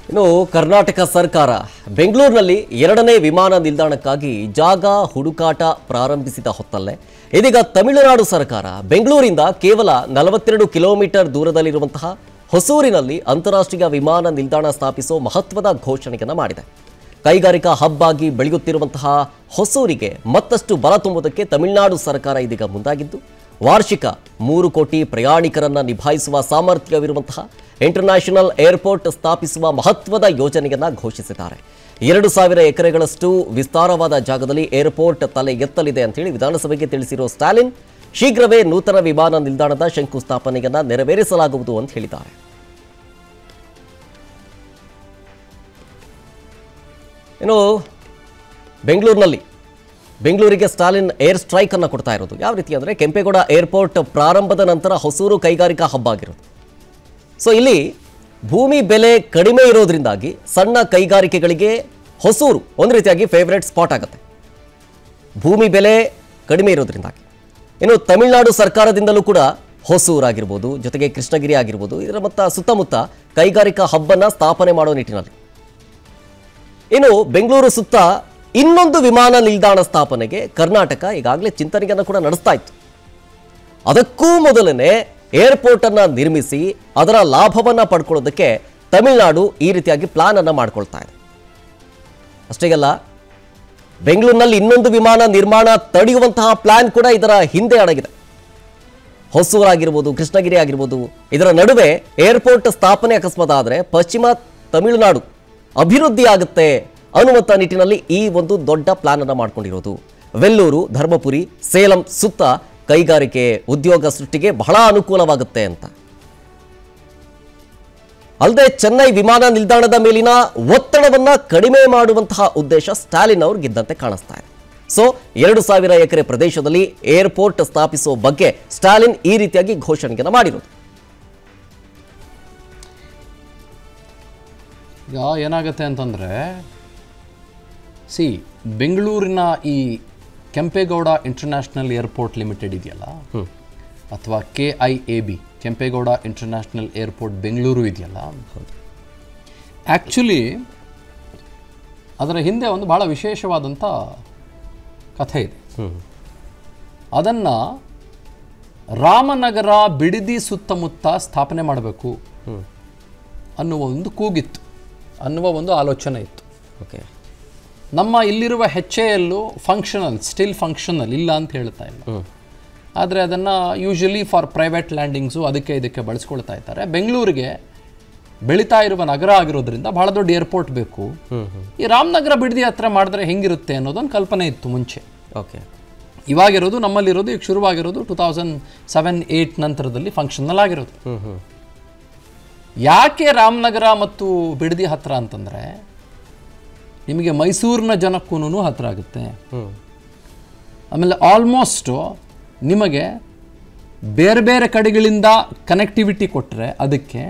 ಇನ್ನು ಕರ್ನಾಟಕ ಸರ್ಕಾರ ಬೆಂಗಳೂರಿನಲ್ಲಿ ಎರಡನೇ ವಿಮಾನ ನಿಲ್ದಾಣಕ್ಕಾಗಿ ಜಾಗ ಹುಡುಕಾಟ ಪ್ರಾರಂಭಿಸಿದ ಹೊತ್ತಲ್ಲೇ ಇದೀಗ ತಮಿಳುನಾಡು ಸರ್ಕಾರ ಬೆಂಗಳೂರಿಂದ ಕೇವಲ ನಲವತ್ತೆರಡು ಕಿಲೋಮೀಟರ್ ದೂರದಲ್ಲಿರುವಂತಹ ಹೊಸೂರಿನಲ್ಲಿ ಅಂತಾರಾಷ್ಟ್ರೀಯ ವಿಮಾನ ನಿಲ್ದಾಣ ಸ್ಥಾಪಿಸೋ ಮಹತ್ವದ ಘೋಷಣೆಯನ್ನು ಮಾಡಿದೆ ಕೈಗಾರಿಕಾ ಹಬ್ ಆಗಿ ಬೆಳೆಯುತ್ತಿರುವಂತಹ ಹೊಸೂರಿಗೆ ಮತ್ತಷ್ಟು ಬಲ ತುಂಬುವುದಕ್ಕೆ ತಮಿಳುನಾಡು ಸರ್ಕಾರ ಇದೀಗ ಮುಂದಾಗಿದ್ದು ವಾರ್ಷಿಕ ಮೂರು ಕೋಟಿ ಪ್ರಯಾಣಿಕರನ್ನ ನಿಭಾಯಿಸುವ ಸಾಮರ್ಥ್ಯವಿರುವಂತಹ ಇಂಟರ್ನ್ಯಾಷನಲ್ ಏರ್ಪೋರ್ಟ್ ಸ್ಥಾಪಿಸುವ ಮಹತ್ವದ ಯೋಜನೆಯನ್ನ ಘೋಷಿಸಿದ್ದಾರೆ ಎರಡು ಸಾವಿರ ಎಕರೆಗಳಷ್ಟು ವಿಸ್ತಾರವಾದ ಜಾಗದಲ್ಲಿ ಏರ್ಪೋರ್ಟ್ ತಲೆ ಎತ್ತಲಿದೆ ಅಂತೇಳಿ ವಿಧಾನಸಭೆಗೆ ತಿಳಿಸಿರೋ ಸ್ಟಾಲಿನ್ ಶೀಘ್ರವೇ ನೂತನ ವಿಮಾನ ನಿಲ್ದಾಣದ ಶಂಕುಸ್ಥಾಪನೆಯನ್ನ ನೆರವೇರಿಸಲಾಗುವುದು ಅಂತ ಹೇಳಿದ್ದಾರೆ ಇನ್ನು ಬೆಂಗಳೂರಿನಲ್ಲಿ ಬೆಂಗಳೂರಿಗೆ ಸ್ಟಾಲಿನ್ ಏರ್ ಸ್ಟ್ರೈಕ್ ಅನ್ನು ಕೊಡ್ತಾ ಇರೋದು ಯಾವ ರೀತಿ ಅಂದರೆ ಕೆಂಪೇಗೌಡ ಏರ್ಪೋರ್ಟ್ ಪ್ರಾರಂಭದ ನಂತರ ಹೊಸೂರು ಕೈಗಾರಿಕಾ ಹಬ್ ಆಗಿರೋದು ಸೊ ಇಲ್ಲಿ ಭೂಮಿ ಬೆಲೆ ಕಡಿಮೆ ಇರೋದ್ರಿಂದಾಗಿ ಸಣ್ಣ ಕೈಗಾರಿಕೆಗಳಿಗೆ ಹೊಸೂರು ಒಂದು ರೀತಿಯಾಗಿ ಫೇವ್ರೆಟ್ ಸ್ಪಾಟ್ ಆಗುತ್ತೆ ಭೂಮಿ ಬೆಲೆ ಕಡಿಮೆ ಇರೋದ್ರಿಂದಾಗಿ ಇನ್ನು ತಮಿಳುನಾಡು ಸರ್ಕಾರದಿಂದಲೂ ಕೂಡ ಹೊಸೂರು ಆಗಿರ್ಬೋದು ಜೊತೆಗೆ ಕೃಷ್ಣಗಿರಿ ಆಗಿರ್ಬೋದು ಇದರ ಮತ್ತ ಸುತ್ತಮುತ್ತ ಕೈಗಾರಿಕಾ ಹಬ್ಬನ್ನು ಸ್ಥಾಪನೆ ಮಾಡೋ ನಿಟ್ಟಿನಲ್ಲಿ ಇನ್ನು ಬೆಂಗಳೂರು ಸುತ್ತ ಇನ್ನೊಂದು ವಿಮಾನ ನಿಲ್ದಾಣ ಸ್ಥಾಪನೆಗೆ ಕರ್ನಾಟಕ ಈಗಾಗಲೇ ಚಿಂತನೆಯನ್ನು ಕೂಡ ನಡೆಸ್ತಾ ಇತ್ತು ಅದಕ್ಕೂ ಮೊದಲನೇ ಏರ್ಪೋರ್ಟ್ ಅನ್ನ ನಿರ್ಮಿಸಿ ಅದರ ಲಾಭವನ್ನ ಪಡ್ಕೊಳ್ಳೋದಕ್ಕೆ ತಮಿಳುನಾಡು ಈ ರೀತಿಯಾಗಿ ಪ್ಲಾನ್ ಅನ್ನ ಮಾಡ್ಕೊಳ್ತಾ ಇದೆ ಅಷ್ಟೇ ಅಲ್ಲ ಬೆಂಗಳೂರಿನಲ್ಲಿ ಇನ್ನೊಂದು ವಿಮಾನ ನಿರ್ಮಾಣ ತಡೆಯುವಂತಹ ಪ್ಲಾನ್ ಕೂಡ ಇದರ ಹಿಂದೆ ಅಡಗಿದೆ ಹೊಸೂರು ಆಗಿರ್ಬೋದು ಕೃಷ್ಣಗಿರಿ ಆಗಿರ್ಬೋದು ಇದರ ನಡುವೆ ಏರ್ಪೋರ್ಟ್ ಸ್ಥಾಪನೆ ಅಕಸ್ಮಾತ್ ಆದರೆ ಪಶ್ಚಿಮ ತಮಿಳುನಾಡು ಅಭಿವೃದ್ಧಿ ಆಗುತ್ತೆ ಅನ್ನುವಂಥ ನಿಟ್ಟಿನಲ್ಲಿ ಈ ಒಂದು ದೊಡ್ಡ ಪ್ಲಾನ್ ಅನ್ನು ಮಾಡ್ಕೊಂಡಿರೋದು ವೆಲ್ಲೂರು ಧರ್ಮಪುರಿ ಸೇಲಂ ಸುತ್ತ ಕೈಗಾರಿಕೆ ಉದ್ಯೋಗ ಸೃಷ್ಟಿಗೆ ಬಹಳ ಅನುಕೂಲವಾಗುತ್ತೆ ಅಂತ ಅಲ್ಲದೆ ಚೆನ್ನೈ ವಿಮಾನ ನಿಲ್ದಾಣದ ಮೇಲಿನ ಒತ್ತಡವನ್ನ ಕಡಿಮೆ ಮಾಡುವಂತಹ ಉದ್ದೇಶ ಸ್ಟಾಲಿನ್ ಅವ್ರಿಗಿದ್ದಂತೆ ಕಾಣಿಸ್ತಾ ಇದೆ ಸೊ ಎರಡು ಸಾವಿರ ಎಕರೆ ಪ್ರದೇಶದಲ್ಲಿ ಏರ್ಪೋರ್ಟ್ ಸ್ಥಾಪಿಸುವ ಬಗ್ಗೆ ಸ್ಟಾಲಿನ್ ಈ ರೀತಿಯಾಗಿ ಘೋಷಣೆಯನ್ನು ಮಾಡಿರೋದು ಈಗ ಏನಾಗುತ್ತೆ ಅಂತಂದರೆ ಸಿ ಬೆಂಗಳೂರಿನ ಈ ಕೆಂಪೇಗೌಡ ಇಂಟರ್ನ್ಯಾಷನಲ್ ಏರ್ಪೋರ್ಟ್ ಲಿಮಿಟೆಡ್ ಇದೆಯಲ್ಲ ಅಥವಾ K I A B Kempegowda international airport Bengaluru ಇದೆಯಲ್ಲ ಆ್ಯಕ್ಚುಲಿ ಅದರ ಹಿಂದೆ ಒಂದು ಭಾಳ ವಿಶೇಷವಾದಂಥ ಕಥೆ ಇದೆ ಅದನ್ನು ರಾಮನಗರ ಬಿಡದಿ ಸುತ್ತಮುತ್ತ ಸ್ಥಾಪನೆ ಮಾಡಬೇಕು ಅನ್ನುವ ಒಂದು ಕೂಗಿತ್ತು ಅನ್ನುವ ಒಂದು ಆಲೋಚನೆ ಇತ್ತು ಓಕೆ ನಮ್ಮ ಇಲ್ಲಿರುವ H A L functional still functional ಇಲ್ಲ ಅಂತ ಹೇಳ್ತಾ ಇಲ್ಲ ಆದರೆ ಅದನ್ನು ಯೂಶಲಿ ಫಾರ್ ಪ್ರೈವೇಟ್ ಲ್ಯಾಂಡಿಂಗ್ಸು ಅದಕ್ಕೆ ಇದಕ್ಕೆ ಬಳಸ್ಕೊಳ್ತಾ ಇದ್ದಾರೆ ಬೆಂಗಳೂರಿಗೆ ಬೆಳೀತಾ ಇರುವ ನಗರ ಆಗಿರೋದ್ರಿಂದ ಭಾಳ ದೊಡ್ಡ ಏರ್ಪೋರ್ಟ್ ಬೇಕು ಈ ರಾಮನಗರ ಬಿಡದಿ ಹತ್ರ ಮಾಡಿದ್ರೆ ಹೆಂಗಿರುತ್ತೆ ಅನ್ನೋದೊಂದು ಕಲ್ಪನೆ ಇತ್ತು ಮುಂಚೆ ಓಕೆ ಇವಾಗಿರೋದು ನಮ್ಮಲ್ಲಿರೋದು ಈಗ ಶುರುವಾಗಿರೋದು ಟು ತೌಸಂಡ್ ಸೆವೆನ್ ಏಯ್ಟ್ ನಂತರದಲ್ಲಿ ಫಂಕ್ಷನಲ್ ಆಗಿರೋದು ಹ್ಮ್ ಹ್ಮ್ ಯಾಕೆ ರಾಮನಗರ ಮತ್ತು ಬಿಡದಿ ಹತ್ರ ಅಂತಂದರೆ ನಿಮಗೆ ಮೈಸೂರಿನ ಜನಕ್ಕೂ ಹತ್ರ ಆಗುತ್ತೆ ಹ್ಮ್ ಆಮೇಲೆ ಆಲ್ಮೋಸ್ಟು ನಿಮಗೆ ಬೇರೆ ಬೇರೆ ಕಡೆಗಳಿಂದ ಕನೆಕ್ಟಿವಿಟಿ ಕೊಟ್ಟರೆ ಅದಕ್ಕೆ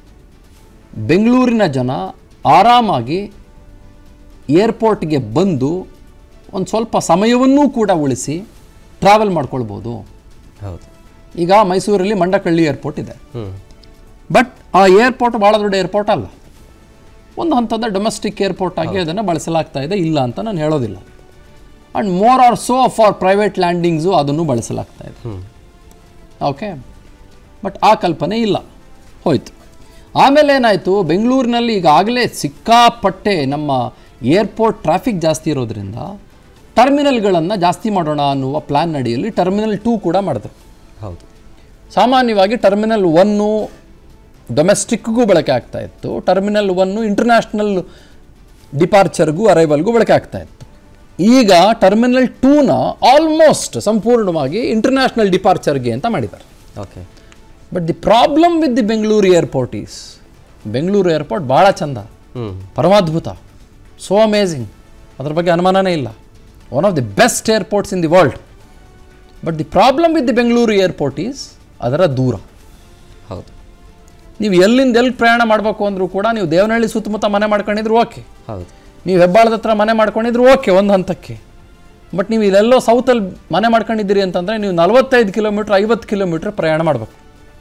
ಬೆಂಗಳೂರಿನ ಜನ ಆರಾಮಾಗಿ ಏರ್ಪೋರ್ಟ್ಗೆ ಬಂದು ಒಂದು ಸ್ವಲ್ಪ ಸಮಯವನ್ನೂ ಕೂಡ ಉಳಿಸಿ ಟ್ರಾವೆಲ್ ಮಾಡ್ಕೊಳ್ಬೋದು ಹೌದು ಈಗ ಮೈಸೂರಲ್ಲಿ ಮಂಡಕಳ್ಳಿ ಏರ್ಪೋರ್ಟ್ ಇದೆ ಹ್ಮ್ ಬಟ್ ಆ ಏರ್ಪೋರ್ಟ್ ಭಾಳ ದೊಡ್ಡ ಏರ್ಪೋರ್ಟ್ ಅಲ್ಲ ಒಂದು ಹಂತದ ಡೊಮೆಸ್ಟಿಕ್ ಏರ್ಪೋರ್ಟ್ ಆಗಿ ಅದನ್ನು ಬಳಸಲಾಗ್ತಾ ಇದೆ ಇಲ್ಲ ಅಂತ ನಾನು ಹೇಳೋದಿಲ್ಲ and more or so for private landings ಅದನ್ನು ಬಳಸಲಾಗ್ತಾ ಇದೆ ಓಕೆ ಬಟ್ ಆ ಕಲ್ಪನೆ ಇಲ್ಲ ಹೋಯ್ತು ಆಮೇಲೆ ಏನಾಯಿತು ಬೆಂಗಳೂರಿನಲ್ಲಿ ಈಗಾಗಲೇ ಸಿಕ್ಕಾಪಟ್ಟೆ ನಮ್ಮ ಏರ್ಪೋರ್ಟ್ ಟ್ರಾಫಿಕ್ ಜಾಸ್ತಿ ಇರೋದ್ರಿಂದ ಟರ್ಮಿನಲ್ಗಳನ್ನು ಜಾಸ್ತಿ ಮಾಡೋಣ ಅನ್ನುವ ಪ್ಲ್ಯಾನ್ ಅಡಿಯಲ್ಲಿ ಟರ್ಮಿನಲ್ ಟೂ ಕೂಡ ಮಾಡಿದ್ರು ಹೌದು ಸಾಮಾನ್ಯವಾಗಿ ಟರ್ಮಿನಲ್ ಒನ್ನು ಡೊಮೆಸ್ಟಿಕ್ಗೂ ಬಳಕೆ ಆಗ್ತಾ ಇತ್ತು ಟರ್ಮಿನಲ್ ಒನ್ನು ಇಂಟರ್ನ್ಯಾಷನಲ್ ಡಿಪಾರ್ಚರ್ಗೂ ಅರೈವಲ್ಗೂ ಬಳಕೆ ಆಗ್ತಾ ಇತ್ತು ಈಗ ಟರ್ಮಿನಲ್ ಟೂನ ಆಲ್ಮೋಸ್ಟ್ ಸಂಪೂರ್ಣವಾಗಿ ಇಂಟರ್ನ್ಯಾಷನಲ್ ಡಿಪಾರ್ಚರ್ಗೆ ಅಂತ ಮಾಡಿದ್ದಾರೆ okay but the problem with the Bengaluru airport is Bengaluru airport ಭಾಳ ಚಂದ ಹ್ಮ್ ಪರಮಾದ್ಭುತ ಸೋ ಅಮೇಝಿಂಗ್ ಅದ್ರ ಬಗ್ಗೆ ಅನುಮಾನನೇ ಇಲ್ಲ one of the best airports in the world but the problem with the Bengaluru airport is ಅದರ ದೂರ ಹೌದು ನೀವು ಎಲ್ಲಿಂದ ಎಲ್ಲಿ ಪ್ರಯಾಣ ಮಾಡಬೇಕು ಅಂದರೂ ಕೂಡ ನೀವು ದೇವನಹಳ್ಳಿ ಸುತ್ತಮುತ್ತ ಮನೆ ಮಾಡ್ಕೊಂಡಿದ್ರು ಓಕೆ ಹೌದು ನೀವು ಹೆಬ್ಬಾಳದ ಹತ್ರ ಮನೆ ಮಾಡ್ಕೊಂಡಿದ್ರು ಓಕೆ ಒಂದು ಹಂತಕ್ಕೆ ಬಟ್ ನೀವು ಇಲ್ಲೆಲ್ಲೋ ಸೌತಲ್ಲಿ ಮನೆ ಮಾಡ್ಕೊಂಡಿದ್ದೀರಿ ಅಂತಂದರೆ ನೀವು ನಲವತ್ತೈದು ಕಿಲೋಮೀಟ್ರ್ ಐವತ್ತು ಕಿಲೋಮೀಟ್ರ್ ಪ್ರಯಾಣ ಮಾಡಬೇಕು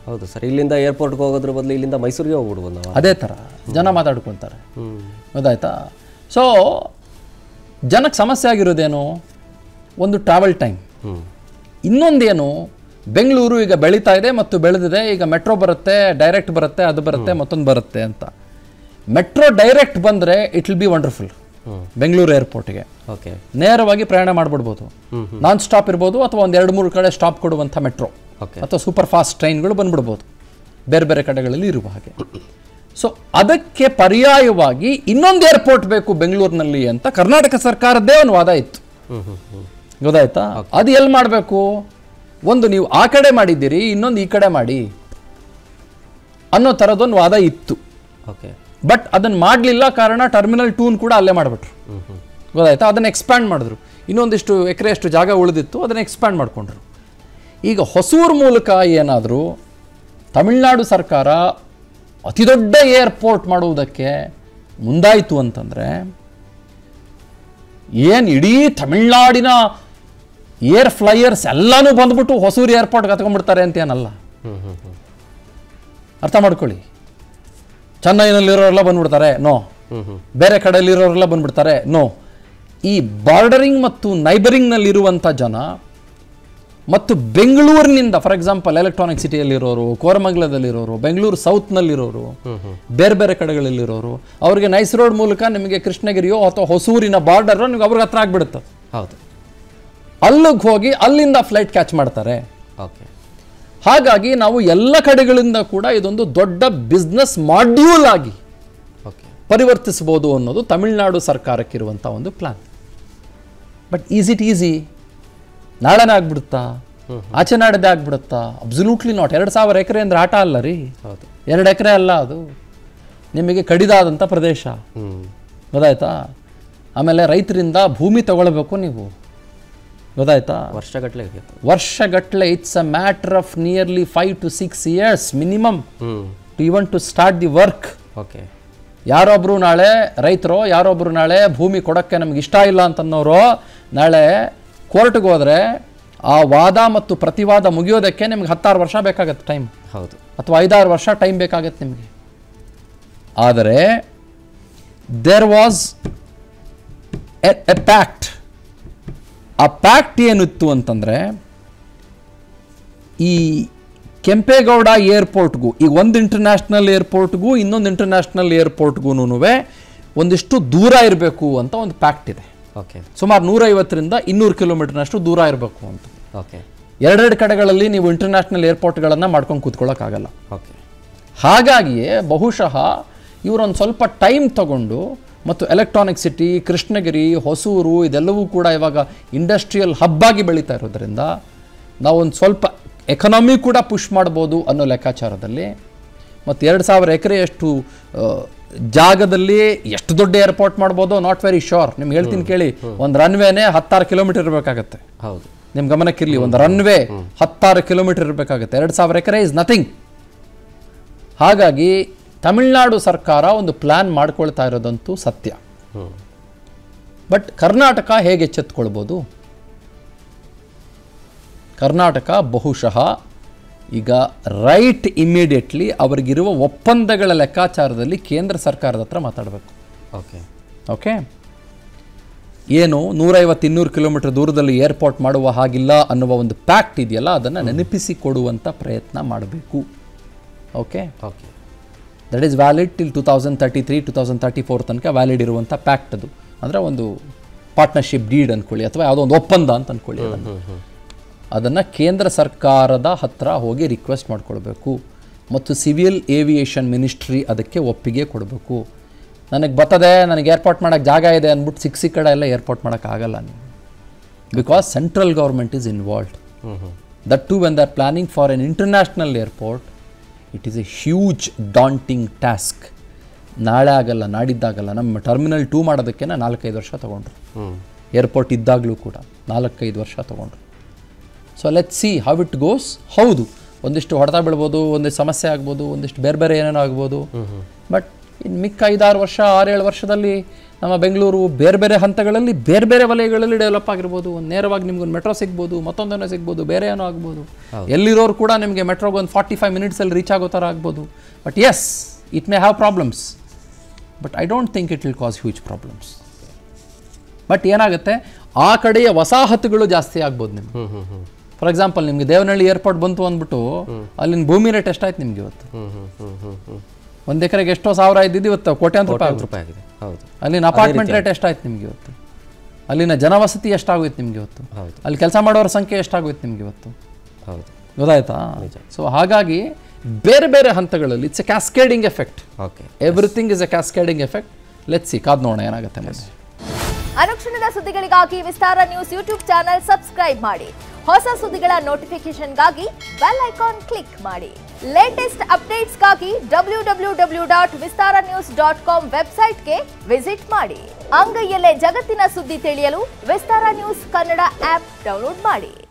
ಹೌದು ಸರ್ ಇಲ್ಲಿಂದ ಏರ್ಪೋರ್ಟ್ಗೆ ಹೋಗೋದ್ರ ಬದಲು ಇಲ್ಲಿಂದ ಮೈಸೂರಿಗೆ ಹೋಗ್ಬಿಡ್ಬೋದು ನಾವು ಅದೇ ಥರ ಜನ ಮಾತಾಡ್ಕೊಳ್ತಾರೆ ಹ್ಮ್ ಗೊತ್ತಾಯ್ತಾ ಸೊ ಜನಕ್ಕೆ ಸಮಸ್ಯೆ ಆಗಿರೋದೇನು ಒಂದು ಟ್ರಾವೆಲ್ ಟೈಮ್ ಹ್ಮ್ ಇನ್ನೊಂದೇನು ಬೆಂಗಳೂರು ಈಗ ಬೆಳೀತಾ ಇದೆ ಮತ್ತು ಬೆಳೆದಿದೆ ಈಗ ಮೆಟ್ರೋ ಬರುತ್ತೆ ಡೈರೆಕ್ಟ್ ಬರುತ್ತೆ ಅದು ಬರುತ್ತೆ ಮತ್ತೊಂದು ಬರುತ್ತೆ ಅಂತ ಮೆಟ್ರೋ ಡೈರೆಕ್ಟ್ ಬಂದರೆ it will be wonderful hmm. Bengaluru ಏರ್ಪೋರ್ಟ್ಗೆ ಓಕೆ ನೇರವಾಗಿ ಪ್ರಯಾಣ ಮಾಡ್ಬಿಡ್ಬೋದು ನಾನ್ ಸ್ಟಾಪ್ ಇರ್ಬೋದು ಅಥವಾ ಒಂದು ಎರಡು ಮೂರು ಕಡೆ ಸ್ಟಾಪ್ ಕೊಡುವಂಥ ಮೆಟ್ರೋ ಓಕೆ ಅಥವಾ ಸೂಪರ್ ಫಾಸ್ಟ್ ಟ್ರೈನ್ಗಳು ಬಂದ್ಬಿಡ್ಬೋದು ಬೇರೆ ಬೇರೆ ಕಡೆಗಳಲ್ಲಿ ಇರುವ ಹಾಗೆ ಸೊ ಅದಕ್ಕೆ ಪರ್ಯಾಯವಾಗಿ ಇನ್ನೊಂದು ಏರ್ಪೋರ್ಟ್ ಬೇಕು ಬೆಂಗಳೂರಿನಲ್ಲಿ ಅಂತ ಕರ್ನಾಟಕ ಸರ್ಕಾರದ್ದೇ ಒಂದು ವಾದ ಇತ್ತು ಹ್ಮ್ ಹ್ಮ್ ಹ್ಮ್ ಗೊತ್ತಾಯ್ತಾ ಅದು ಎಲ್ಲಿ ಮಾಡಬೇಕು ಒಂದು ನೀವು ಆ ಕಡೆ ಮಾಡಿದ್ದೀರಿ ಇನ್ನೊಂದು ಈ ಕಡೆ ಮಾಡಿ ಅನ್ನೋ ಥರದೊಂದು ವಾದ ಇತ್ತು ಓಕೆ ಬಟ್ ಅದನ್ನು ಮಾಡಲಿಲ್ಲ ಕಾರಣ ಟರ್ಮಿನಲ್ ಟೂನ್ ಕೂಡ ಅಲ್ಲೇ ಮಾಡಿಬಿಟ್ರು ಹ್ಮ್ ಹ್ಮ್ ಗೊತ್ತಾಯ್ತಾ ಅದನ್ನು ಎಕ್ಸ್ಪ್ಯಾಂಡ್ ಮಾಡಿದ್ರು ಇನ್ನೊಂದಿಷ್ಟು ಎಕರೆಯಷ್ಟು ಜಾಗ ಉಳಿದಿತ್ತು ಅದನ್ನು ಎಕ್ಸ್ಪ್ಯಾಂಡ್ ಮಾಡಿಕೊಂಡ್ರು ಈಗ ಹೊಸೂರು ಮೂಲಕ ಏನಾದರೂ ತಮಿಳುನಾಡು ಸರ್ಕಾರ ಅತಿ ದೊಡ್ಡ ಏರ್ಪೋರ್ಟ್ ಮಾಡುವುದಕ್ಕೆ ಮುಂದಾಯಿತು ಅಂತಂದರೆ ಏನು ಇಡೀ ತಮಿಳ್ನಾಡಿನ ಏರ್ ಫ್ಲೈಯರ್ಸ್ ಎಲ್ಲನೂ ಬಂದ್ಬಿಟ್ಟು ಹೊಸೂರು ಏರ್ಪೋರ್ಟ್ಗೆ ಹತ್ಕೊಂಡ್ಬಿಡ್ತಾರೆ ಅಂತ ಏನಲ್ಲ ಹ್ಮ್ ಹ್ಮ್ ಹ್ಮ್ ಅರ್ಥ ಮಾಡ್ಕೊಳ್ಳಿ ಚೆನ್ನೈನಲ್ಲಿರೋರೆಲ್ಲ ಬಂದ್ಬಿಡ್ತಾರೆ ನೋ ಹ್ಮ್ ಹ್ಮ್ ಬೇರೆ ಕಡೆಯಲ್ಲಿರೋರೆಲ್ಲ ಬಂದ್ಬಿಡ್ತಾರೆ ನೋ ಈ ಬಾರ್ಡರಿಂಗ್ ಮತ್ತು ನೈಬರಿಂಗ್ನಲ್ಲಿರುವಂಥ ಜನ ಮತ್ತು ಬೆಂಗಳೂರಿನಿಂದ ಫಾರ್ ಎಕ್ಸಾಂಪಲ್ ಎಲೆಕ್ಟ್ರಾನಿಕ್ ಸಿಟಿಯಲ್ಲಿರೋರು ಕೋರಮಂಗಲದಲ್ಲಿರೋರು ಬೆಂಗಳೂರು ಸೌತ್ನಲ್ಲಿರೋರು ಬೇರೆ ಬೇರೆ ಕಡೆಗಳಲ್ಲಿರೋರು ಅವರಿಗೆ ನೈಸ್ ರೋಡ್ ಮೂಲಕ ನಿಮಗೆ ಕೃಷ್ಣಗಿರಿಯೋ ಅಥವಾ ಹೊಸೂರಿನ ಬಾರ್ಡರ್ ನಿಮ್ಗೆ ಅವ್ರಿಗೆ ಹತ್ರ ಆಗ್ಬಿಡುತ್ತೆ ಹೌದು ಅಲ್ಲಿಗೆ ಹೋಗಿ ಅಲ್ಲಿಂದ ಫ್ಲೈಟ್ ಕ್ಯಾಚ್ ಮಾಡ್ತಾರೆ ಓಕೆ ಹಾಗಾಗಿ ನಾವು ಎಲ್ಲ ಕಡೆಗಳಿಂದ ಕೂಡ ಇದೊಂದು ದೊಡ್ಡ ಬಿಸ್ನೆಸ್ ಮಾಡ್ಯೂಲ್ ಆಗಿ ಓಕೆ ಪರಿವರ್ತಿಸಬಹುದು ಅನ್ನೋದು ತಮಿಳುನಾಡು ಸರ್ಕಾರಕ್ಕಿರುವಂಥ ಒಂದು plan but is it easy ನಾಳೆನೇ ಆಗ್ಬಿಡುತ್ತಾ ಆಚೆ ನಾಡದೆ ಆಗ್ಬಿಡುತ್ತಾ ಅಬ್ಸಲ್ಯೂಟ್ಲಿ ನಾಟ್ ಎರಡು ಸಾವಿರ ಎಕರೆ ಅಂದ್ರೆ ಆಟ ಅಲ್ಲ ರೀ ಹೌದು ಎರಡು ಎಕರೆ ಅಲ್ಲ ಅದು ನಿಮಗೆ ಕಡಿದಾದಂಥ ಪ್ರದೇಶ ಹ್ಮ್ ಗೊತ್ತಾಯ್ತಾ ಆಮೇಲೆ ರೈತರಿಂದ ಭೂಮಿ ತಗೊಳ್ಬೇಕು ನೀವು ಗೊತ್ತಾಯ್ತಾ ವರ್ಷಗಟ್ಟಲೆ ಆಗಿತ್ತು ವರ್ಷಗಟ್ಟಲೆ it's a matter of nearly five to six years minimum hmm to even to start the work okay ಯಾರೊಬ್ರು ನಾಳೆ ರೈತರು ಯಾರೊಬ್ರು ನಾಳೆ ಭೂಮಿ ಕೊಡೋಕ್ಕೆ ನಮ್ಗೆ ಇಷ್ಟ ಇಲ್ಲ ಅಂತನ್ನೋರು ನಾಳೆ ಕೋರ್ಟ್ಗೆ ಹೋದರೆ ಆ ವಾದ ಮತ್ತು ಪ್ರತಿವಾದ ಮುಗಿಯೋದಕ್ಕೆ ನಿಮ್ಗೆ ಹತ್ತಾರು ವರ್ಷ ಬೇಕಾಗತ್ತೆ ಟೈಮ್ ಹೌದು ಅಥವಾ ಐದಾರು ವರ್ಷ ಟೈಮ್ ಬೇಕಾಗತ್ತೆ ನಿಮಗೆ ಆದರೆ ದೇರ್ ವಾಸ್ ಎ ಪ್ಯಾಕ್ಟ್ ಆ ಪ್ಯಾಕ್ಟ್ ಏನಿತ್ತು ಅಂತಂದರೆ ಈ ಕೆಂಪೇಗೌಡ ಏರ್ಪೋರ್ಟ್ಗೂ ಈಗ ಒಂದು ಇಂಟರ್ನ್ಯಾಷನಲ್ ಏರ್ಪೋರ್ಟ್ಗೂ ಇನ್ನೊಂದು ಇಂಟರ್ನ್ಯಾಷನಲ್ ಏರ್ಪೋರ್ಟ್ಗೂ ಒಂದಿಷ್ಟು ದೂರ ಇರಬೇಕು ಅಂತ ಒಂದು ಪ್ಯಾಕ್ಟ್ ಇದೆ ಓಕೆ ಸುಮಾರು ನೂರೈವತ್ತರಿಂದ ಇನ್ನೂರು ಕಿಲೋಮೀಟರ್ನಷ್ಟು ದೂರ ಇರಬೇಕು ಅಂತ ಓಕೆ ಎರಡೆರಡು ಕಡೆಗಳಲ್ಲಿ ನೀವು ಇಂಟರ್ನ್ಯಾಷನಲ್ ಏರ್ಪೋರ್ಟ್ಗಳನ್ನು ಮಾಡ್ಕೊಂಡು ಕೂತ್ಕೊಳ್ಳೋಕ್ಕಾಗಲ್ಲ ಓಕೆ ಹಾಗಾಗಿಯೇ ಬಹುಶಃ ಇವರೊಂದು ಸ್ವಲ್ಪ ಟೈಮ್ ತಗೊಂಡು ಮತ್ತು ಎಲೆಕ್ಟ್ರಾನಿಕ್ ಸಿಟಿ ಕೃಷ್ಣಗಿರಿ ಹೊಸೂರು ಇದೆಲ್ಲವೂ ಕೂಡ ಇವಾಗ ಇಂಡಸ್ಟ್ರಿಯಲ್ ಹಬ್ಬಾಗಿ ಬೆಳೀತಾ ಇರೋದ್ರಿಂದ ನಾವೊಂದು ಸ್ವಲ್ಪ ಎಕನಾಮಿ ಕೂಡ ಪುಷ್ ಮಾಡ್ಬೋದು ಅನ್ನೋ ಲೆಕ್ಕಾಚಾರದಲ್ಲಿ ಮತ್ತು ಎರಡು ಸಾವಿರ ಎಕರೆಯಷ್ಟು ಆ, ಜಾಗದಲ್ಲಿ ಎಷ್ಟು ದೊಡ್ಡ ಏರ್ಪೋರ್ಟ್ ಮಾಡ್ಬೋದು ನಾಟ್ ವೆರಿ ಶೋರ್ ನಿಮ್ಗೆ ಹೇಳ್ತೀನಿ ಕೇಳಿ ಒಂದು ರನ್ವೇನೇ ಹತ್ತಾರು ಕಿಲೋಮೀಟರ್ ಇರಬೇಕಾಗತ್ತೆ ಹೌದು ನಿಮ್ಮ ಗಮನಕ್ಕಿರಲಿ ಒಂದು ರನ್ವೇ ಹತ್ತಾರು ಕಿಲೋಮೀಟರ್ ಇರಬೇಕಾಗುತ್ತೆ ಎರಡು ಸಾವಿರ ಎಕರೆ ಇಸ್ ನಥಿಂಗ್ ಹಾಗಾಗಿ ತಮಿಳುನಾಡು ಸರ್ಕಾರ ಒಂದು ಪ್ಲ್ಯಾನ್ ಮಾಡ್ಕೊಳ್ತಾ ಇರೋದಂತೂ ಸತ್ಯ ಹ್ಮ್ ಬಟ್ ಕರ್ನಾಟಕ ಹೇಗೆ ಎಚ್ಚೆತ್ಕೊಳ್ಬೋದು ಕರ್ನಾಟಕ ಬಹುಶಃ ಈಗ ರೈಟ್ ಇಮಿಡಿಯೇಟ್ಲಿ ಅವರಿಗಿರುವ ಒಪ್ಪಂದಗಳ ಲೆಕ್ಕಾಚಾರದಲ್ಲಿ ಕೇಂದ್ರ ಸರ್ಕಾರದ ಹತ್ರ ಮಾತಾಡಬೇಕು ಓಕೆ ಓಕೆ ಏನು ನೂರೈವತ್ತು ಇನ್ನೂರು ಕಿಲೋಮೀಟರ್ ದೂರದಲ್ಲಿ ಏರ್ಪೋರ್ಟ್ ಮಾಡುವ ಹಾಗಿಲ್ಲ ಅನ್ನುವ ಒಂದು ಪ್ಯಾಕ್ಟ್ ಇದೆಯಲ್ಲ ಅದನ್ನು ನೆನಪಿಸಿ ಕೊಡುವಂಥ ಪ್ರಯತ್ನ ಮಾಡಬೇಕು okay okay that is valid till two thousand thirty three two thousand thirty four ತನಕ ವ್ಯಾಲಿಡ್ ಇರುವಂಥ ಪ್ಯಾಕ್ಟ್ ಅದು ಅಂದರೆ ಒಂದು ಪಾರ್ಟ್ನರ್ಶಿಪ್ ಡೀಡ್ ಅಂದ್ಕೊಳ್ಳಿ ಅಥವಾ ಯಾವುದೋ ಒಂದು ಒಪ್ಪಂದ ಅಂತ ಅಂದ್ಕೊಳ್ಳಿ ಅದನ್ನು ಅದನ್ನು ಕೇಂದ್ರ ಸರ್ಕಾರದ ಹತ್ರ ಹೋಗಿ ರಿಕ್ವೆಸ್ಟ್ ಮಾಡ್ಕೊಳ್ಬೇಕು ಮತ್ತು ಸಿವಿಲ್ ಏವಿಯೇಷನ್ ಮಿನಿಸ್ಟ್ರಿ ಅದಕ್ಕೆ ಒಪ್ಪಿಗೆ ಕೊಡಬೇಕು ನನಗೆ ಬರ್ತದೆ ನನಗೆ ಏರ್ಪೋರ್ಟ್ ಮಾಡೋಕ್ಕೆ ಜಾಗ ಇದೆ ಅಂದ್ಬಿಟ್ಟು ಸಿಕ್ಕ ಸಿಕ್ಕ ಕಡೆ ಎಲ್ಲ ಏರ್ಪೋರ್ಟ್ ಮಾಡೋಕ್ಕಾಗಲ್ಲ ನೀವು because central government is involved hmm hmm that to when they're planning for an international airport it is a huge daunting task ನಾಳೆ ಆಗಲ್ಲ ನಾಡಿದ್ದಾಗಲ್ಲ ನಮ್ಮ ಟರ್ಮಿನಲ್ ಟೂ ಮಾಡೋದಕ್ಕೆ ನಾಲ್ಕೈದು ವರ್ಷ ತೊಗೊಂಡ್ರು ಹ್ಮ್ ಏರ್ಪೋರ್ಟ್ ಇದ್ದಾಗಲೂ ಕೂಡ ನಾಲ್ಕೈದು ವರ್ಷ ತೊಗೊಂಡ್ರು so let see how it goes ಹೌದು ಒಂದಿಷ್ಟು ಹೊಡೆತ ಬೀಳ್ಬೋದು ಒಂದಿಷ್ಟು ಸಮಸ್ಯೆ ಆಗ್ಬೋದು ಒಂದಿಷ್ಟು ಬೇರೆ ಬೇರೆ ಏನೇನೋ ಆಗ್ಬೋದು ಬಟ್ ಇನ್ನು ಮಿಕ್ಕ ಐದಾರು ವರ್ಷ ಆರೇಳು ವರ್ಷದಲ್ಲಿ ನಮ್ಮ ಬೆಂಗಳೂರು ಬೇರೆ ಬೇರೆ ಹಂತಗಳಲ್ಲಿ ಬೇರೆ ಬೇರೆ ವಲಯಗಳಲ್ಲಿ ಡೆವಲಪ್ ಆಗಿರ್ಬೋದು ಒಂದು ನೇರವಾಗಿ ನಿಮ್ಗೊಂದು ಮೆಟ್ರೋ ಸಿಗ್ಬೋದು ಮತ್ತೊಂದೇನೋ ಸಿಗ್ಬೋದು ಬೇರೆ ಏನೋ ಆಗ್ಬೋದು ಎಲ್ಲಿರೋರು ಕೂಡ ನಿಮಗೆ ಮೆಟ್ರೋಗೆ ಒಂದು ಫಾರ್ಟಿ ಫೈವ್ ಮಿನಿಟ್ಸಲ್ಲಿ ರೀಚ್ ಆಗೋ ಥರ ಆಗ್ಬೋದು but yes it may have problems but I don't think it will cause huge problems but ಏನಾಗುತ್ತೆ ಆ ಕಡೆಯ ವಸಾಹತುಗಳು ಜಾಸ್ತಿ ಆಗ್ಬೋದು ನಿಮ್ಗೆ ಹ್ಮ್ ಹ್ಮ್ ಹ್ಮ್ ಫಾರ್ ಎಕ್ಸಾಂಪಲ್ ನಿಮಗೆ ದೇವನಹಳ್ಳಿ ಏರ್ಪೋರ್ಟ್ ಬಂತು ಅಂದ್ಬಿಟ್ಟು ಅಲ್ಲಿನ ಭೂಮಿ ರೇಟ್ ಎಷ್ಟಾಯ್ತು ನಿಮ್ಗೆ ಇವತ್ತು ಹ್ಮ್ ಹ್ಮ್ ಹ್ಮ್ ಹ್ಮ್ ಹ್ಮ್ ಒಂದು ಎಕರೆಗೆ ಎಷ್ಟೋ ಸಾವಿರ ಇದ್ದಿದ್ದು ಇವತ್ತು ಕೋಟ್ಯಾಂತರ ರೂಪಾಯಿ ಕೋಟ್ಯಾಂತರ ರೂಪಾಯಿ ಆಗಿದೆ ಹೌದು ಅಲ್ಲಿನ ಅಪಾರ್ಟ್ಮೆಂಟ್ ರೇಟ್ ಎಷ್ಟಾಯ್ತು ನಿಮ್ಗೆ ಇವತ್ತು ಅಲ್ಲಿನ ಜನವಸತಿ ಎಷ್ಟಾಗೋಯ್ತು ನಿಮ್ಗೆ ಇವತ್ತು ಹೌದು. ಅಲ್ಲಿ ಕೆಲಸ ಮಾಡೋರ ಸಂಖ್ಯೆ ಎಷ್ಟಾಗೋಯ್ತು ನಿಮ್ಗೆ ಇವತ್ತು ಹೌದು ಗೊತ್ತಾಯ್ತಾ ಸೊ ಹಾಗಾಗಿ ಬೇರೆ ಬೇರೆ ಹಂತಗಳಲ್ಲಿ it's a cascading effect okay everything is a cascading effect let see ಕಾದ್ ನೋಡೋಣ ಏನಾಗುತ್ತೆ ಮುಂದೆ ಅನುಕ್ಷಣದ ಸುದ್ದಿಗಳಿಗಾಗಿ Vistara news YouTube channel subscribe ಮಾಡಿ ಹೊಸ ಸುದ್ದಿಗಳ ನೋಟಿಫಿಕೇಶನ್ಗಾಗಿ ಬೆಲ್ ಐಕಾನ್ ಕ್ಲಿಕ್ ಮಾಡಿ ಲೇಟೆಸ್ಟ್ ಅಪ್ಡೇಟ್ಸ್ಗಾಗಿ W W W dot Vistara news dot com ವೆಬ್ಸೈಟ್ಗೆ ವಿಸಿಟ್ ಮಾಡಿ ಅಂಗೈಯಲ್ಲೇ ಜಗತ್ತಿನ ಸುದ್ದಿ ತಿಳಿಯಲು Vistara news Kannada app download ಮಾಡಿ